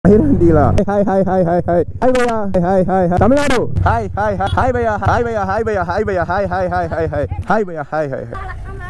ஐரண்டிகளா hi hi hi hi hi hi பையா hi hi hi Tamil Nadu hi hi hi hi பையா hi பையா hi பையா hi பையா hi hi hi hi hi hi பையா hi hi hi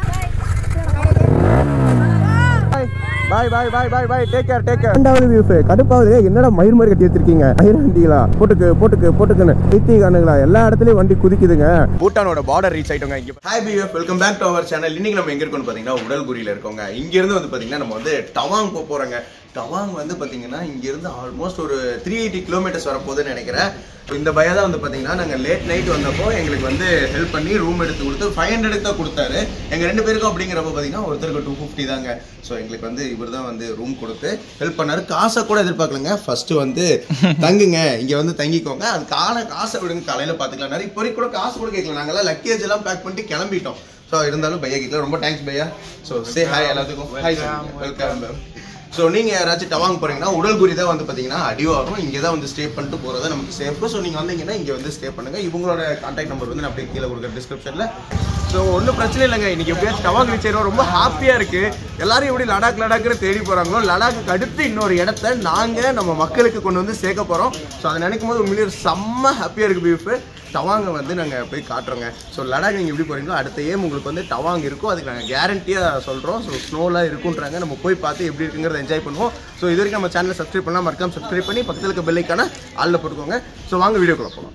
bye bye bye bye bye take care take care ரெண்டாவது வியூஃப் கடுப்பாவது என்னடா மயிர் மாதிரி கட்டி வச்சிருக்கீங்க ஐரண்டிகளா போட்டுக்கு போட்டுக்கு போட்டுக்குன்னு ஐத்தி காணுங்களா எல்லா இடத்துலயும் வண்டி குதிக்குதுங்க பூட்டானோட பார்டர் ரீச் ஆயிட்டோங்க இங்க hi BF welcome back to our channel இன்னைக்கு நம்ம எங்க இருக்கோம்னு பாத்தீங்கன்னா உடல்குறியில இருக்கோங்க இங்க இருந்து வந்து பாத்தீங்கன்னா நம்ம வந்து டவாங் போக போறோங்க டவாங் வந்து பாத்தீங்கன்னா இங்க இருந்து ஆல்மோஸ்ட் ஒரு த்ரீ எயிட்டி கிலோமீட்டர்ஸ் வரப்போகுதுன்னு நினைக்கிறேன் இந்த பையா தான் வந்து பாத்தீங்கன்னா நாங்க லேட் நைட் வந்தப்போ எங்களுக்கு வந்து ஹெல்ப் பண்ணி ரூம் எடுத்து கொடுத்து ஃபைவ் ஹண்ட்ரட் தான் கொடுத்தாரு எங்க ரெண்டு பேருக்கும் அப்படிங்கிறப்ப பாத்தீங்கன்னா ஒருத்தருக்கு டூ ஃபிஃப்டி தாங்க ஸோ எங்களுக்கு வந்து இவர் தான் வந்து ரூம் கொடுத்து ஹெல்ப் பண்ணாரு காசை கூட எதிர்பார்க்கலங்க ஃபர்ஸ்ட் வந்து தங்குங்க இங்க வந்து தங்கிக்கோங்க அது காலை காசை விடுங்க காலையில பாத்துக்கலாம் நிறைய இப்போ கூட காசு கூட கேட்கல நாங்கெல்லாம் லக்கேஜ் எல்லாம் பேக் பண்ணிட்டு கிளம்பிட்டோம் ஸோ இருந்தாலும் பையா கேட்கல ரொம்ப தேங்க்ஸ் பையா ஸோ சே ஹாய் எல்லாத்துக்கும் ஹாய் வெல்கம் மேம் ஸோ நீங்கள் யாராச்சும் டவாங் போறீங்கன்னா உடல்குறி தான் வந்து பார்த்தீங்கன்னா அடிவாகும் இங்கே தான் வந்து ஸ்டே பண்ணிட்டு போகிறது நமக்கு சேஃப் ஸோ நீங்கள் வந்தீங்கன்னா இங்கே வந்து ஸ்டே பண்ணுங்க இவங்களோட கான்டாக்ட் நம்பர் வந்து நான் அப்படியே கீழே கொடுக்குற டிஸ்கிரிப்ஷனில் ஸோ ஒன்றும் பிரச்சனை இல்லைங்க இன்னைக்கு எப்படியாச்சும் டவாங் ரீச் ஆயிரும் ரொம்ப ஹாப்பியாக இருக்கு எல்லாரும் எப்படி லடாக் லடாக்னு தேடி போகிறாங்களோ லடாக்கு அடுத்து இன்னொரு இடத்த நாங்கள் நம்ம மக்களுக்கு கொண்டு வந்து சேர்க்க போகிறோம் ஸோ அதை நினைக்கும் போது உண்மையிலேயே செம்ம ஹாப்பியாக இருக்கு பீஃபு டவாங்க வந்து நாங்கள் போய் காட்டுறோங்க ஸோ லடாக் நீங்கள் எப்படி போகிறீங்களோ அடுத்த ஏம் உங்களுக்கு வந்து டவாங் இருக்கும் அதுக்கு நாங்கள் கேரண்டியாக சொல்கிறோம் ஸோ ஸ்னோலாம் இருக்குன்றாங்க நம்ம போய் பார்த்து எப்படி இருக்குங்கிறத என்ஜாய் பண்ணுவோம் ஸோ இது வரைக்கும் நம்ம சேனலை சப்ஸ்கிரைப் பண்ணால் மறக்காம சப்ஸ்கிரைப் பண்ணி பக்கத்தில் இருக்க பெல்லைக்கான ஆளில் போட்டுக்கோங்க ஸோ வாங்க வீடியோக்குள்ள போகலாம்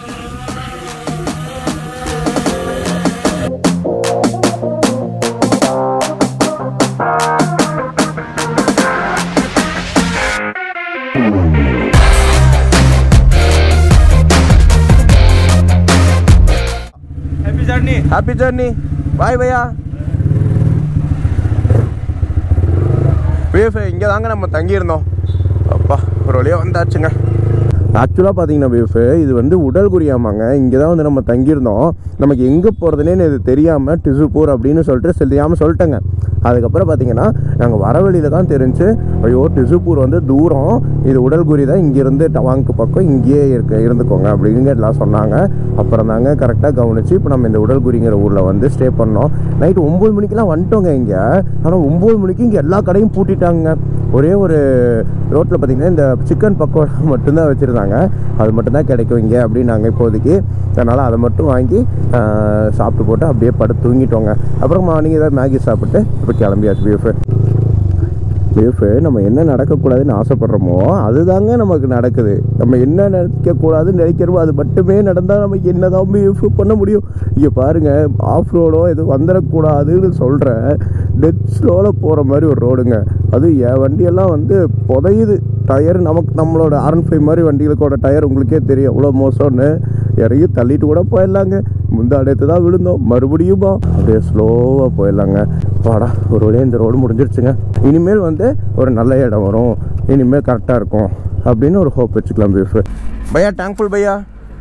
happy journey happy journey bye பையா பிஎஃப் இங்கே தாங்க நம்ம தங்கியிருந்தோம் அப்பா ஒரு வழியாக வந்தாச்சுங்க ஆக்சுவலாக பார்த்தீங்கன்னா பிஎஃப் இது வந்து உடல் குறியாமாங்க இங்கே தான் வந்து நம்ம தங்கியிருந்தோம் நமக்கு எங்கே போகிறதுனே இது தெரியாமல் டிசுப்பூர் அப்படின்னு சொல்லிட்டு தெரியாமல் சொல்லிட்டேங்க அதுக்கப்புறம் பார்த்தீங்கன்னா நாங்கள் வர வழியில் தான் தெரிஞ்சு ஐயோ டிசுப்பூர் வந்து தூரம் இது உடல்குறி தான் இங்கேருந்து டவாங்க்கு பக்கம் இங்கேயே இருக்க இருந்துக்கோங்க அப்படின்னு எல்லாம் சொன்னாங்க அப்புறம் தாங்க கரெக்டாக கவனிச்சு இப்போ நம்ம இந்த உடல்குறிங்கிற ஊரில் வந்து ஸ்டே பண்ணோம் நைட்டு ஒம்பது மணிக்கெலாம் வந்துட்டோங்க இங்கே ஆனால் ஒம்பது மணிக்கு இங்கே எல்லா கடையும் பூட்டிட்டாங்க ஒரே ஒரு ரோட்டில் பார்த்தீங்கன்னா இந்த சிக்கன் பக்கோடா மட்டும்தான் வச்சுருந்தாங்க அது மட்டும்தான் கிடைக்கும் இங்கே அப்படின்னாங்க இப்போதைக்கு அதனால் அதை மட்டும் வாங்கி ஆஹ், சாப்பிட்டு போட்டு அப்படியே படுத்து தூங்கிட்டோங்க அப்புறம் மார்னிங் ஏதாவது மேகி சாப்பிட்டு இப்போ கிளம்பியாச்சு பீஃபு பீஃபு நம்ம என்ன நடக்கக்கூடாதுன்னு ஆசைப்படுறோமோ அதுதாங்க நமக்கு நடக்குது நம்ம என்ன நினைக்கக்கூடாதுன்னு நினைக்கிறோமோ அது மட்டுமே நடந்தால் நமக்கு என்னதான் பீஃப் பண்ண முடியும் இங்கே பாருங்கள் ஆஃப் ரோடோ எதுவும் வந்துடக்கூடாதுன்னு சொல்கிறேன் டெட் ஸ்லோவில் போகிற மாதிரி ஒரு ரோடுங்க அது என் வண்டியெல்லாம் வந்து புதையுது டயர் நமக்கு நம்மளோட ஆர்என் ஃபைவ் மாதிரி வண்டிகளுக்கோட டயர் உங்களுக்கே தெரியும் எவ்வளோ மோசம்னு இறங்கி தள்ளிட்டு கூட போயிடலாங்க முந்தாடத்து தான் விழுந்தோம் மறுபடியுமா அப்படியே ஸ்லோவாக போயிடலாங்க வாடா ஒரு வழியாக இந்த ரோடு முடிஞ்சிருச்சுங்க இனிமேல் வந்து ஒரு நல்ல இடம் வரும் இனிமேல் கரெக்டாக இருக்கும் அப்படின்னு ஒரு ஹோப் வச்சுக்கலாம் பீஃப் பையா டேங்க்ஃபுல் பையா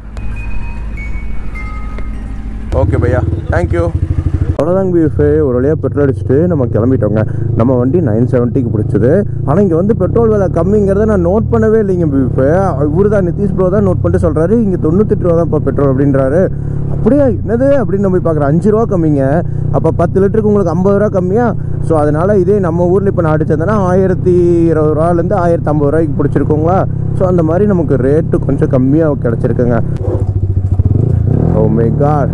ஓகே பையா தேங்க்யூ அவ்வளோதாங்க பீஃபு ஒரு வழியாக பெட்ரோல் அடிச்சுட்டு நம்ம கிளம்பிட்டோங்க நம்ம வண்டி நைன் செவன்ட்டிக்கு பிடிச்சது ஆனால் இங்கே வந்து பெட்ரோல் விலை கம்மிங்கிறத நான் நோட் பண்ணவே இல்லைங்க பீஃபு இவரு தான் நிதிஷ் ப்ரோ தான் நோட் பண்ணிட்டு சொல்கிறாரு இங்கே தொண்ணூத்தெட்டு ரூபா தான்ப்பா பெட்ரோல் அப்படின்றாரு அப்படியே என்னது அப்படின்னு நம்ம போய் பார்க்குறோம் அஞ்சு ரூபா கம்மிங்க அப்போ பத்து லிட்டருக்கு உங்களுக்கு ஐம்பது ரூபா கம்மியா ஸோ அதனால் இதே நம்ம ஊரில் இப்போ நான் அடிச்சிருந்தேன்னா ஆயிரத்தி இருபது ரூபாலேருந்து ஆயிரத்தி ஐம்பது ரூபாய்க்கு பிடிச்சிருக்கோங்களா ஸோ அந்த மாதிரி நமக்கு ரேட்டு கொஞ்சம் கம்மியாக கிடச்சிருக்குங்க ஓ மை காட்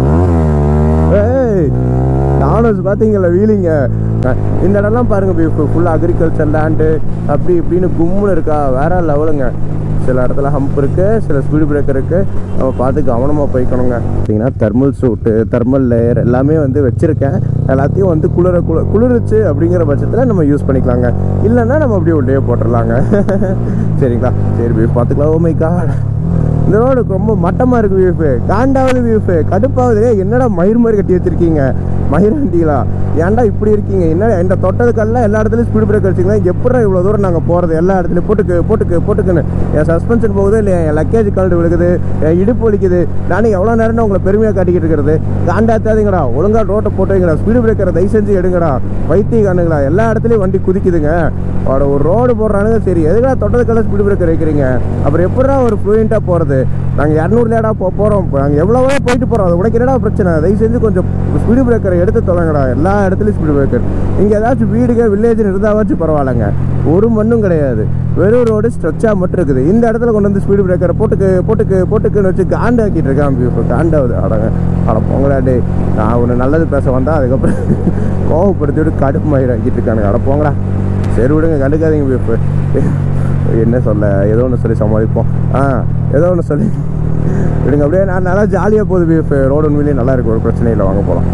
ஏய் நானும் பார்த்தீங்களா வீலிங்க இந்த இடம்லாம் பாருங்க பீஃப் ஃபுல்லாக அக்ரிகல்ச்சர் லேண்டு அப்படி இப்படின்னு கும்முன்னு இருக்கா வேற லெவலுங்க சில இடத்துல ஹம்ப் இருக்கு சில ஸ்பீடு பிரேக்கர் இருக்கு நம்ம பார்த்து கவனமாக போய்க்கணுங்க பார்த்தீங்கன்னா தெர்மல் சூட்டு தெர்மல் லேயர் எல்லாமே வந்து வச்சிருக்கேன் எல்லாத்தையும் வந்து குளிர குள குளிர்ச்சு அப்படிங்கிற பட்சத்தில் நம்ம யூஸ் பண்ணிக்கலாங்க இல்லைன்னா நம்ம அப்படியே உள்ளே போட்டுடலாங்க சரிங்களா சரி பீஃப் பார்த்துக்கலாம் ஓ மை காட் இந்த ரோடு ரொம்ப மட்டமாக இருக்கு வியூஃபு காண்டாவது வியூஃபு கடுப்பாவது என்னடா மயிர் மாதிரி கட்டி வச்சிருக்கீங்க மயிர் வண்டிகளா ஏன்டா இப்படி இருக்கீங்க என்ன இந்த தொட்டதுக்கெல்லாம் எல்லா இடத்துலையும் ஸ்பீடு பிரேக் வச்சிங்களா எப்படா இவ்வளோ தூரம் நாங்கள் போகிறது எல்லா இடத்துலையும் போட்டுக்கு போட்டுக்கு போட்டுக்குன்னு என் சஸ்பென்ஷன் போகுது இல்லை என் லக்கேஜ் கலந்து விழுகுது என் இடுப்பு வலிக்குது நானும் எவ்வளோ நேரம் உங்களை பெருமையாக காட்டிக்கிட்டு இருக்கிறது காண்டாத்தாதீங்கடா ஒழுங்கா ரோட்டை போட்டு வைங்கடா ஸ்பீடு பிரேக்கரை தயவு செஞ்சு எடுங்கடா வைத்திய காணுங்களா எல்லா இடத்துலையும் வண்டி குதிக்குதுங்க அவட ஒரு ரோடு போடுறானுங்க சரி எதுக்காக தொட்டதுக்கெல்லாம் ஸ்பீடு பிரேக்கர் வைக்கிறீங்க அப்புறம் எப்படா ஒரு ஃப்ளூயண்ட்டாக போகிறது வியூஃபு நாங்கள் இரநூறுலேடா போ போகிறோம் நாங்கள் எவ்வளவோ போயிட்டு போகிறோம் அது உனக்கு என்னடா பிரச்சனை தயவு செஞ்சு கொஞ்சம் ஸ்பீடு பிரேக்கரை எடுத்து தொலைங்கடா எல்லா இடத்துலையும் ஸ்பீடு பிரேக்கர் இங்கே ஏதாச்சும் வீடுங்க வில்லேஜ் இருந்தாவாச்சும் பரவாயில்லைங்க ஒரு மண்ணும் கிடையாது வெறும் ரோடு ஸ்ட்ரெச்சாக மட்டும் இருக்குது இந்த இடத்துல கொண்டு வந்து ஸ்பீடு பிரேக்கரை போட்டுக்கு போட்டுக்கு போட்டுக்குன்னு வச்சு காண்டாக்கிட்டு இருக்கான் இப்போ காண்டாவது அடங்க அட போங்கடா டே நான் ஒன்று நல்லது பேச வந்தால் அதுக்கப்புறம் கோவப்படுத்திவிட்டு கடுப்பு மயிர் ஆக்கிட்டு இருக்கானுங்க அட போங்கடா சரி விடுங்க கண்டுக்காதீங்க இப்போ என்ன சொல்ல ஏதோ ஒன்று சொல்லி சமாளிப்போம் ஆ ஏதோ ஒன்று சொல்லி விடுங்க அப்படியே நான் நல்லா ஜாலியாக போகுது பிஎஃப் ரோடு உண்மையிலேயே நல்லா இருக்கு ஒரு பிரச்சனை இல்லை வாங்க போகலாம்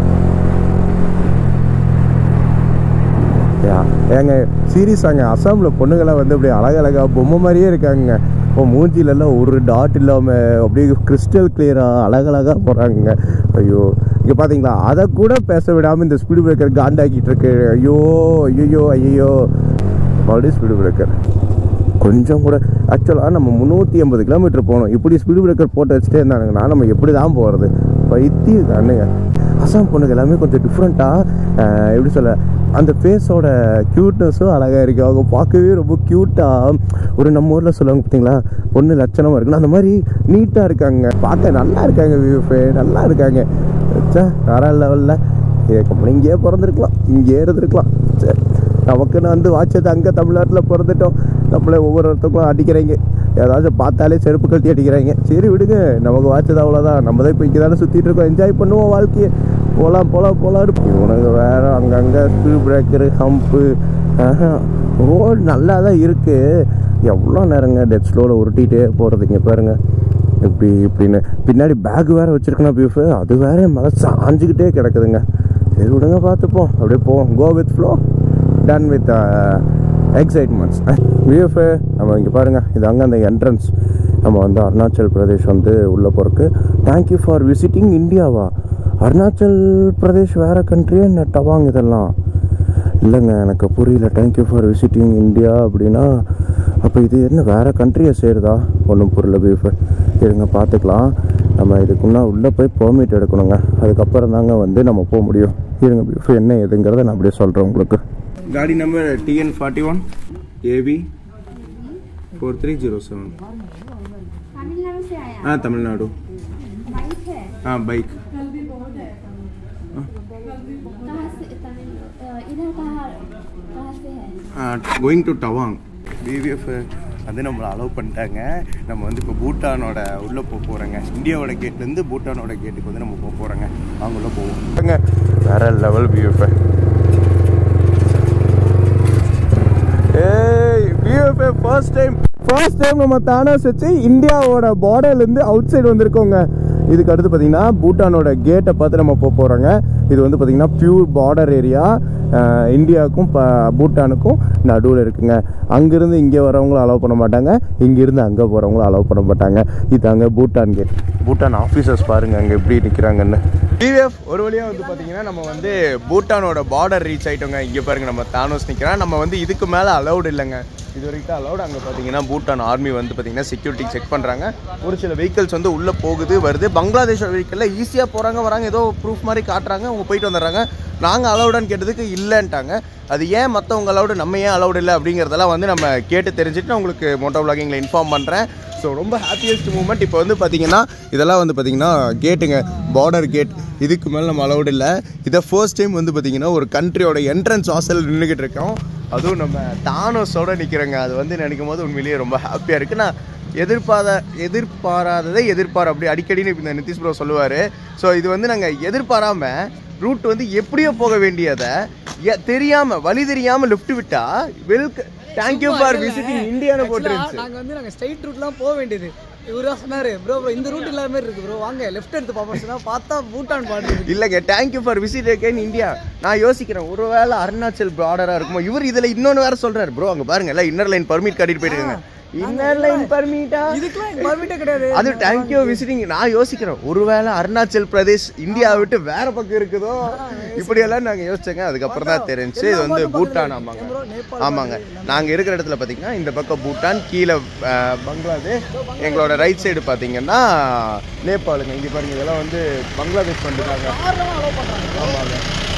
யா ஏங்க சீரியஸாங்க அசாமில் பொண்ணுங்களாம் வந்து அப்படியே அழகழகா பொம்மை மாதிரியே இருக்காங்க இப்போ மூஞ்சிலெல்லாம் ஒரு டாட் இல்லாமல் அப்படியே கிறிஸ்டல் கிளியராக அழகழகாக போகிறாங்க ஐயோ இங்கே பார்த்தீங்களா அதை கூட பேச விடாமல் இந்த ஸ்பீடு பிரேக்கர் காண்டாக்கிட்டு இருக்கு ஐயோ ஐயோ ஐயோ மறுபடியும் ஸ்பீடு பிரேக்கர் கொஞ்சம் கூட ஆக்சுவலாக நம்ம முந்நூற்றி ஐம்பது கிலோமீட்டர் போகணும் இப்படி ஸ்பீடு பிரேக்கர் போட்டு வச்சுட்டே இருந்தானுங்கன்னா நம்ம எப்படி தான் போகிறது பைத்தியம் தானுங்க அசாம் பொண்ணுங்க எல்லாமே கொஞ்சம் டிஃப்ரெண்ட்டாக எப்படி சொல்ல அந்த ஃபேஸோட க்யூட்னஸும் அழகாக இருக்குது அவங்க பார்க்கவே ரொம்ப க்யூட்டாக ஒரு நம்ம ஊரில் சொல்லுவாங்க பார்த்தீங்களா பொண்ணு லட்சணமாக இருக்குன்னு அந்த மாதிரி நீட்டாக இருக்காங்க பார்க்க நல்லா இருக்காங்க வியூஃபே நல்லா இருக்காங்க சே வேற லெவலில் இங்கேயே பிறந்திருக்கலாம் இங்கேயே இருந்திருக்கலாம் சரி நமக்குன்னு வந்து வாட்சது அங்கே தமிழ்நாட்டில் பிறந்துட்டோம் நம்மளே ஒவ்வொருத்தருக்கும் அடிக்கிறீங்க ஏதாச்சும் பார்த்தாலே செருப்பு கழட்டி அடிக்கிறாங்க சரி விடுங்க நமக்கு வாட்சது அவ்வளோதான் நம்ம தான் இப்போ இங்கே தானே சுற்றிட்டு இருக்கோம் என்ஜாய் பண்ணுவோம் வாழ்க்கையை போகலாம் போகலாம் போகலாம் இவனுக்கு வேறு அங்கங்கே ஸ்பீட் பிரேக்கரு ஹம்ப்பு ரோடு நல்லா தான் இருக்குது எவ்வளோ நேரங்க டெட் ஸ்லோவில் உருட்டிகிட்டே போகிறது இங்கே பாருங்க இப்படி இப்படின்னு பின்னாடி பேக் வேறு வச்சுருக்கணும் பியூஃபு அது வேற மேலே சாஞ்சிக்கிட்டே கிடக்குதுங்க சரி விடுங்க பார்த்துப்போம் அப்படியே போவோம் go with flow done with excitements VFA நம்ம இங்கே பாருங்கள் இது அங்கே அந்த என்ட்ரன்ஸ் நம்ம வந்து அருணாச்சல் பிரதேஷ் வந்து உள்ளே போகிறக்கு தேங்க்யூ ஃபார் விசிட்டிங் இந்தியாவா அருணாச்சல் பிரதேஷ் வேறு கண்ட்ரியே என்ன டவாங் இதெல்லாம் இல்லைங்க எனக்கு புரியல தேங்க்யூ ஃபார் விசிட்டிங் இந்தியா அப்படின்னா அப்போ இது என்ன வேறு கண்ட்ரியை சேருதா ஒன்றும் புரியல பீஃபு இருங்க பார்த்துக்கலாம் நம்ம இதுக்குன்னா உள்ளே போய் பெர்மிட் எடுக்கணுங்க அதுக்கப்புறம் தாங்க வந்து நம்ம போக முடியும் இருங்க பீஃபு என்ன எதுங்கிறத நான் அப்படியே சொல்கிறேன் உங்களுக்கு காடி number TN forty one AB four three zero seven Tamil Nadu से आया हाँ तमिलनाडु बाइक है हाँ बाइक कहाँ से तमिल अ, इधर कहाँ कहाँ से है கோயிங் டு டவாங் பிவிஎஃப் வந்து நம்மளை அலோவ் பண்ணிட்டாங்க நம்ம வந்து இப்போ பூட்டானோட உள்ளே போக போகிறோங்க இந்தியாவோட கேட்லேருந்து பூட்டானோட கேட்டுக்கு வந்து நம்ம போக போகிறோங்க அவங்க உள்ள போவோம் வேற லெவல் பிவிஎஃப் ஏய் BFA first time first time நம்ம தானாஸ் வச்சு இந்தியாவோட பார்டர்லேருந்து அவுட் சைடு வந்திருக்கோங்க இதுக்கு அடுத்து பார்த்தீங்கன்னா பூட்டானோட கேட்டை பார்த்து நம்ம போக போகிறோங்க இது வந்து பார்த்தீங்கன்னா பியூர் பார்டர் ஏரியா இந்தியாவுக்கும் ப பூட்டானுக்கும் நடுவில் இருக்குங்க அங்கேருந்து இங்கே வரவங்களும் அலோவ் பண்ண மாட்டாங்க இங்கேருந்து அங்கே போகிறவங்களும் அலோவ் பண்ண மாட்டாங்க இதாங்க பூட்டான் கேட் பூட்டான் ஆஃபீஸர்ஸ் பாருங்க அங்கே எப்படி நிற்கிறாங்கன்னு டிவிஎஃப் ஒரு வழியாக வந்து பார்த்தீங்கன்னா நம்ம வந்து பூட்டானோட பார்டர் ரீச் ஆகிட்டோங்க இங்கே பாருங்க நம்ம தானோஸ் நிற்கிறோம் நம்ம வந்து இதுக்கு மேலே அலௌடு இல்லைங்க இது வரைக்கும் அலௌடு அங்கே பார்த்தீங்கன்னா பூட்டான் ஆர்மி வந்து பார்த்தீங்கன்னா செக்யூரிட்டி செக் பண்ணுறாங்க ஒரு சில வெஹிக்கல்ஸ் வந்து உள்ளே போகுது வருது பங்களாதேஷ் வெஹிக்கிளில் ஈஸியாக போகிறாங்க வராங்க ஏதோ ப்ரூஃப் மாதிரி காட்டுறாங்க அவங்க போயிட்டு வந்துடுறாங்க நாங்கள் அலௌடான்னு கேட்டதுக்கு இல்லைன்ட்டாங்க அது ஏன் மற்றவங்க அலௌடு நம்ம ஏன் அலௌடு இல்லை அப்படிங்கிறதெல்லாம் வந்து நம்ம கேட்டு தெரிஞ்சுட்டு நான் உங்களுக்கு மோட்டோ விளாகிங்கில் இன்ஃபார்ம் பண்ணுறேன் ஸோ ரொம்ப ஹாப்பியஸ்ட் மூமெண்ட் இப்போ வந்து பார்த்தீங்கன்னா இதெல்லாம் வந்து பார்த்தீங்கன்னா கேட்டுங்க பார்டர் கேட் இதுக்கு மேலே நம்ம அலௌடு இல்லை இதை ஃபர்ஸ்ட் டைம் வந்து பார்த்தீங்கன்னா ஒரு கண்ட்ரியோட என்ட்ரன்ஸ் வாசல் நின்றுக்கிட்டு இருக்கோம் அதுவும் நம்ம தானோஸோட நிற்கிறோங்க அது வந்து நினைக்கும் போது உண்மையிலேயே ரொம்ப ஹாப்பியாக இருக்குது நான் எதிர்பாராத எதிர்பாராததை எதிர்பார் அப்படி அடிக்கடின்னு இந்த நிதிஷ் ப்ரோ சொல்லுவார் ஸோ இது வந்து நாங்கள் எதிர்பாராம ரூட் வந்து எப்படியோ போக வேண்டியதை எ- தெரியாம வழி தெரியாம லிஃப்ட் விட்டா வெல்க தேங்க்யூ ஃபார் விசிட்டிங் இந்தியான்னு போட்டுருந்துச்சு நாங்க வந்து நாங்க ஸ்ட்ரைட் ரூட்லாம் போக வேண்டியது இவரு தான் சொன்னாரு ப்ரோ ப்ரோ இந்த ரூட் இல்லாத மாதிரி இருக்கு ப்ரோ வாங்க லெஃப்ட் எடுத்து பார்ப்போம் சொன்னா பார்த்தா பூட்டான் பாட்டு இருக்கு இல்லைங்க thank you for visit again India நான் யோசிக்கிறேன் ஒருவேளை அருணாச்சல் பார்டராக இருக்குமோ இவர் இதில் இன்னொன்று வேற சொல்றாரு ப்ரோ அங்கே பாருங்க எல்லாம் இன்னர் லைன் பர்மிட் கட்டிட்டு போயிட்டுருங்க இன்னர் லைன் பர்மிட்டா இதுக்கெல்லாம் பர்மிட்டே கிடையாது அது தேங்க்யூ விசிட்டிங் நான் யோசிக்கிறேன் ஒருவேளை அருணாச்சல் பிரதேஷ் இந்தியாவை விட்டு வேற பக்கம் இருக்குதோ இப்படியெல்லாம் நாங்கள் யோசிச்சோங்க அதுக்கப்புறம் தான் தெரிஞ்சு இது வந்து பூட்டான் ஆமாங்க ஆமாங்க நாங்கள் இருக்கிற இடத்துல பார்த்தீங்கன்னா இந்த பக்கம் பூட்டான் கீழே அஹ், பங்களாதேஷ் எங்களோட ரைட் சைடு பார்த்தீங்கன்னா நேபாளுங்க இங்கே பாருங்க இதெல்லாம் வந்து பங்களாதேஷ் வந்துட்டாங்க ஆமாங்க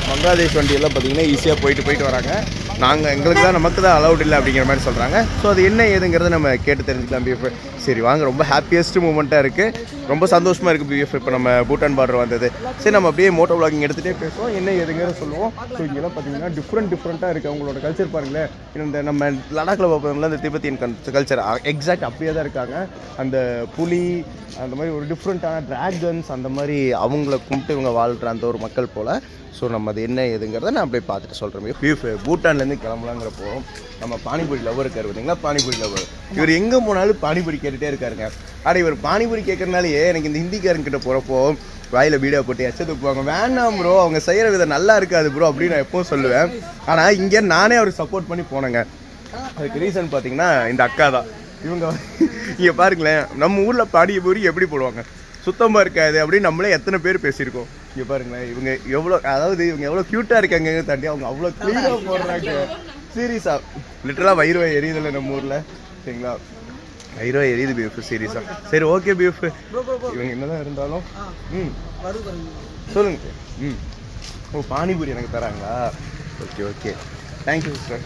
பங்களாதேஷ் வண்டியெல்லாம் பார்த்தீங்கன்னா ஈஸியாக போயிட்டு போயிட்டு வராங்க நாங்கள் எங்களுக்கு தான் நமக்கு தான் அலௌட் இல்லை அப்படிங்கிற மாதிரி சொல்கிறாங்க ஸோ அது என்ன ஏதுங்கிறத நம்ம கேட்டு தெரிஞ்சுக்கலாம் பிஎஃப் சரி வாங்க ரொம்ப ஹாப்பியஸ்ட் மூமெண்ட்டாக இருக்குது ரொம்ப சந்தோஷமாக இருக்குது பிஎஃப் இப்போ நம்ம பூட்டான் பார்டர் வந்தது சரி நம்ம அப்படியே மோட்டோ vlogging எடுத்துகிட்டே பேசுவோம் என்ன ஏதுங்கிறத சொல்லுவோம் ஸோ இங்கெல்லாம் பார்த்தீங்கன்னா டிஃப்ரெண்ட் டிஃப்ரெண்ட்டாக இருக்குது அவங்களோட கல்ச்சர் பாருங்களேன் இந்த நம்ம லடாக்கில் பார்ப்போம்ல இந்த திபெத்தியன் கல்ச்சர் எக்ஸாக்ட் அப்படியே தான் இருக்காங்க அந்த புலி அந்த மாதிரி ஒரு டிஃப்ரெண்ட்டான டிராகன்ஸ் அந்த மாதிரி அவங்கள கும்பிட்டு இவங்க வாழ்கிற அந்த ஒரு மக்கள் போல் ஸோ நம்ம அது என்ன ஏதுங்கிறத நான் அப்படியே பார்த்துட்டு சொல்கிறேன் பீஃப் பூட்டான்லேருந்து கிளம்பலாங்கிற போகிறோம் நம்ம பானிபூரி லவர் இருக்கார் பார்த்தீங்களா பானிபூரி லவர் இவர் எங்கே போனாலும் பானிபூரி கேட்டுகிட்டே இருக்காருங்க ஆனால் இவர் பானிபூரி கேட்கறனாலேயே எனக்கு இந்த ஹிந்திக்காரங்கிட்ட போகிறப்போ வாயில் வீடியோ போட்டு எச்ச துப்புவாங்க வேணாம் ப்ரோ அவங்க செய்கிற விதம் நல்லா இருக்காது ப்ரோ அப்படின்னு நான் எப்பவும் சொல்லுவேன் ஆனால் இங்கே நானே அவருக்கு சப்போர்ட் பண்ணி போனேங்க அதுக்கு ரீசன் பார்த்தீங்கன்னா இந்த அக்கா தான் இவங்க இங்கே பாருங்களேன் நம்ம ஊரில் பானிபூரி எப்படி போடுவாங்க சுத்தமாக இருக்காது அப்படின்னு நம்மளே எத்தனை பேர் பேசியிருக்கோம் இங்கே பாருங்களேன் இவங்க எவ்வளோ அதாவது இவங்க எவ்வளோ க்யூட்டாக இருக்காங்க தாண்டி அவங்க அவ்வளோ க்ளீனாக போடுறாங்க சீரியஸாக லிட்டரலாக வயிறு எரியுதில்ல நம்ம ஊரில் சரிங்களா வயிறு எரியுது பீஃப் சீரியஸாக சரி ஓகே பீஃப் இவங்க என்னதான் இருந்தாலும் ம் வருது பாருங்க சொல்லுங்க சார் ம் ஓ பானிபூரி எனக்கு தராங்களா ஓகே ஓகே தேங்க்யூ சார்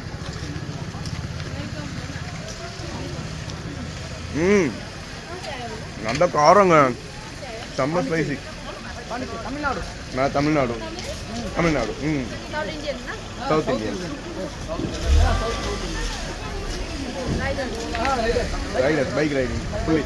ம் நல்ல காரங்க செம்ம ஸ்பைசி பாண்டிச்சேரி தமிழ்நாடு நான் தமிழ்நாடு தமிழ்நாடு ம் south Indian rider bike riding புள்ளி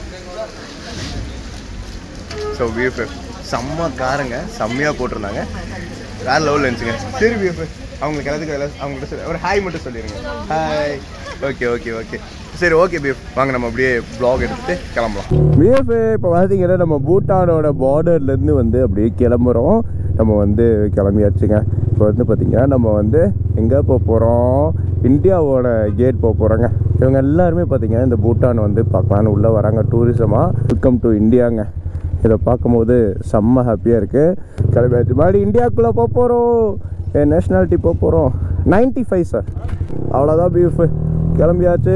ஸோ விஎஃப்எஃப் செம்ம காருங்க செம்மையாக போட்டிருந்தாங்க வேற லெவலில் இருந்துச்சுங்க சரி விஎஃப்எஃப் அவங்களுக்கு எல்லாத்துக்கும் எல்லாம் அவங்கள்ட்ட சொல்லி ஒரு ஹாய் மட்டும் சொல்லிடுங்க ஹாய் ஓகே ஓகே ஓகே சரி ஓகே பிஎஃப் வாங்க நம்ம அப்படியே ப்ளாக் எடுத்துட்டு கிளம்பலாம் பிஎஃப் இப்போ பார்த்தீங்கன்னா நம்ம பூட்டானோட பார்டர்லேருந்து வந்து அப்படியே கிளம்புறோம் நம்ம வந்து கிளம்பியாச்சுங்க இப்போ வந்து பார்த்தீங்கன்னா நம்ம வந்து எங்கே போக போகிறோம் இந்தியாவோட கேட் போக போகிறோங்க இவங்க எல்லாருமே பார்த்தீங்கன்னா இந்த பூட்டான் வந்து பார்க்கலான்னு உள்ளே வராங்க டூரிசமாக வெல்கம் டு இந்தியாங்க இதை பார்க்கும்போது செம்ம ஹாப்பியாக இருக்குது கிளம்பியாச்சு மறுபடியும் இந்தியாவுக்குள்ளே போக போகிறோம் என் நேஷ்னாலிட்டி போக போகிறோம் நைன்ட்டி ஃபைவ் சார் அவ்வளோதான் பீஃப் கிளம்பியாச்சு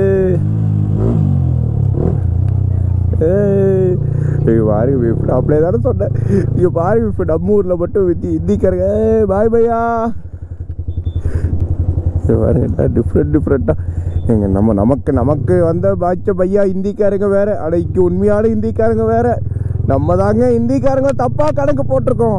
ஏய் இங்க பாருங்க பீஃப் நான் அப்படியே தானே சொன்னேன் இங்கே பாருங்க பீஃப் நம்ம ஊரில் மட்டும் வித்தி ஹிந்திக்காரங்க ஏய் பாய் பையா இது பாருங்க டிஃப்ரெண்ட் டிஃப்ரெண்ட்டாக எங்க நம்ம நமக்கு நமக்கு வந்த பாய்ச்ச பையா ஹிந்திக்காரங்க வேற ஆனால் இங்கே உண்மையான ஹிந்திக்காரங்க வேற நம்ம தாங்க ஹிந்திக்காரங்க தப்பாக கணக்கு போட்டிருக்கோம்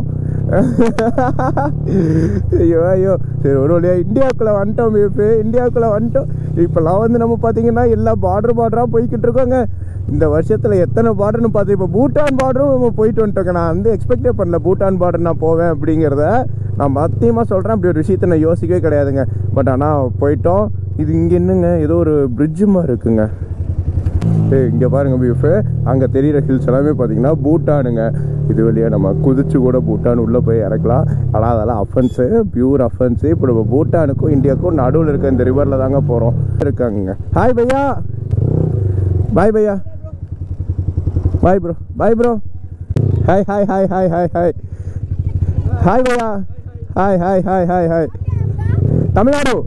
ஐயோ ஐயோ சரி ஒரு வழியா இந்தியாவுக்குள்ளே வந்துட்டோம் இப்போ இந்தியாவுக்குள்ளே வந்துட்டோம் இப்போலாம் வந்து நம்ம பார்த்தீங்கன்னா எல்லா பார்டர் பார்டராக போய்கிட்டு இருக்கோங்க இந்த வருஷத்தில் எத்தனை பார்டர்னு பார்த்து இப்போ பூட்டான் பார்டரும் நம்ம போயிட்டு வந்துட்டோங்க நான் வந்து எக்ஸ்பெக்டே பண்ணல பூட்டான் பார்டர் நான் போவேன் அப்படிங்கிறத நான் சத்தியமாக சொல்கிறேன் அப்படி ஒரு விஷயத்தை நான் யோசிக்கவே கிடையாதுங்க பட் ஆனால் போயிட்டோம் இது இங்கே என்னங்க ஏதோ ஒரு பிரிட்ஜு மாதிரி இருக்குங்க ஏய் இங்கே பாருங்க பீஃபு அங்கே தெரியிற ஹில்ஸ் எல்லாமே பார்த்தீங்கன்னா பூட்டானுங்க இது வழியாக நம்ம குதிச்சு கூட பூட்டான் உள்ளே போய் இறக்கலாம் ஆனால் அதெல்லாம் அஃபென்ஸு பியூர் அஃபென்ஸு இப்போ நம்ம பூட்டானுக்கும் இந்தியாவுக்கும் நடுவில் இருக்க இந்த ரிவரில் தாங்க போகிறோம் இருக்காங்க ஹாய் பையா பாய் பையா bye bro bye bro hi hi hi hi hi hi hi பையா hi hi hi hi hi Tamil Nadu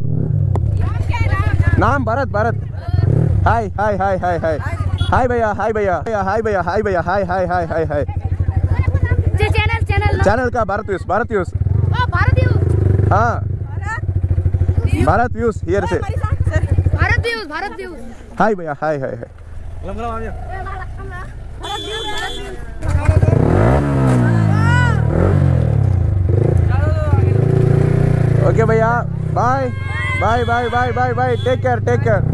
नाम भरत भरत हाय हाय हाय हाय हाय हाय भैया हाय भैया हाय भैया हाय भैया hi hi hi hi hi channel channel channel का Bharat views Bharat views Bharat हाँ Bharat views here से Bharat views Bharat views hi भैया हाय हाय हाय ओके भैया bye bye bye bye bye bye take care take care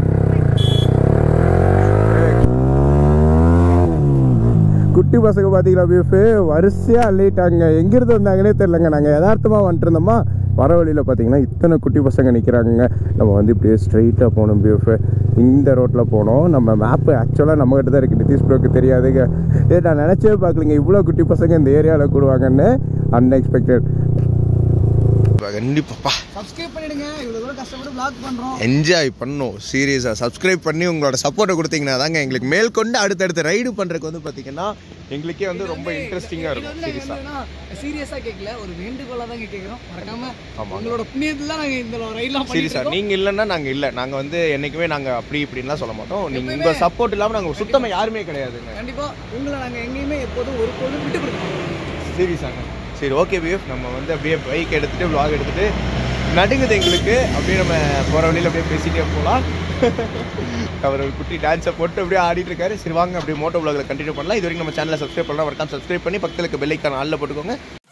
குட்டி பசங்க பார்த்தீங்களா பீஃபு வரிசையாக அள்ளிட்டாங்க எங்கிருந்து வந்தாங்கன்னே தெரிலங்க நாங்கள் யதார்த்தமாக வந்துட்டு இருந்தோமா வர வழியில் பார்த்தீங்கன்னா இத்தனை குட்டி பசங்க நிற்கிறாங்க நம்ம வந்து இப்படியே ஸ்ட்ரைட்டாக போகணும் பீஃபு இந்த ரோட்டில் போனோம் நம்ம மேப்பு ஆக்சுவலாக நம்மகிட்ட தான் இருக்குது நிதிஷ் ப்ரோக்கு தெரியாதுங்க ஏ நான் நினச்சவே பார்க்கலங்க இவ்வளோ குட்டி பசங்க இந்த ஏரியாவில் கூடுவாங்கன்னு அன்எக்ஸ்பெக்டட் கண்டிப்பாப்பா சப்ஸ்கிரைப் பண்ணிடுங்க இவ்வளோ தூரம் கஷ்டப்பட்டு vlog பண்றோம் என்ஜாய் பண்ணோம் சீரியஸாக சப்ஸ்கிரைப் பண்ணி உங்களோட சப்போர்ட்டை கொடுத்தீங்கன்னா தாங்க எங்களுக்கு மேற்கொண்டு அடுத்தடுத்து ரைடு பண்ணுறதுக்கு வந்து பார்த்தீங்கன்னா எங்களுக்கே வந்து ரொம்ப இன்ட்ரெஸ்டிங்காக இருக்கும் சீரியஸாக சீரியஸா கேட்கல ஒரு வேண்டுகோளா தான் கேட்கிறோம் மறக்காம ஆமாங்க. உங்களோட புண்ணியத்துல தான் நாங்க இந்த ரைட்லாம் சீரியஸாக பண்ணிட்டு நீங்கள் இல்லைன்னா நாங்கள் இல்லை நாங்கள் வந்து என்றைக்குமே நாங்கள் அப்படி இப்படின்லாம் சொல்ல மாட்டோம் நீங்கள் உங்கள் சப்போர்ட் இல்லாமல் நாங்கள் சுத்தமாக யாருமே கிடையாதுங்க கண்டிப்பா உங்களை நாங்க எங்கேயுமே எப்போதும் ஒரு பொருளும் விட்டு கொடுக்க மாட்டோம் சீரியஸாங்க சரி ஓகே வியூஃப் நம்ம வந்து அப்படியே பைக் எடுத்துகிட்டு vlog எடுத்துகிட்டு நடுங்குது எங்களுக்கு அப்படியே நம்ம போகிற வழியில் அப்படியே பேசிகிட்டே போகலாம் அவர் ஒரு குட்டி டான்ஸை போட்டு அப்படியே ஆடிட்டு இருக்காரு சரி வாங்க அப்படியே மோட்டோ vlogல கண்டினியூ பண்ணலாம் இது வரைக்கும் நம்ம சேனலை சப்ஸ்கிரைப் பண்ணலாம் மறக்காம சப்ஸ்கிரைப் பண்ணி பக்கத்தில் இருக்க பெல்லைக்கான ஆளில் போட்டுக்கோங்க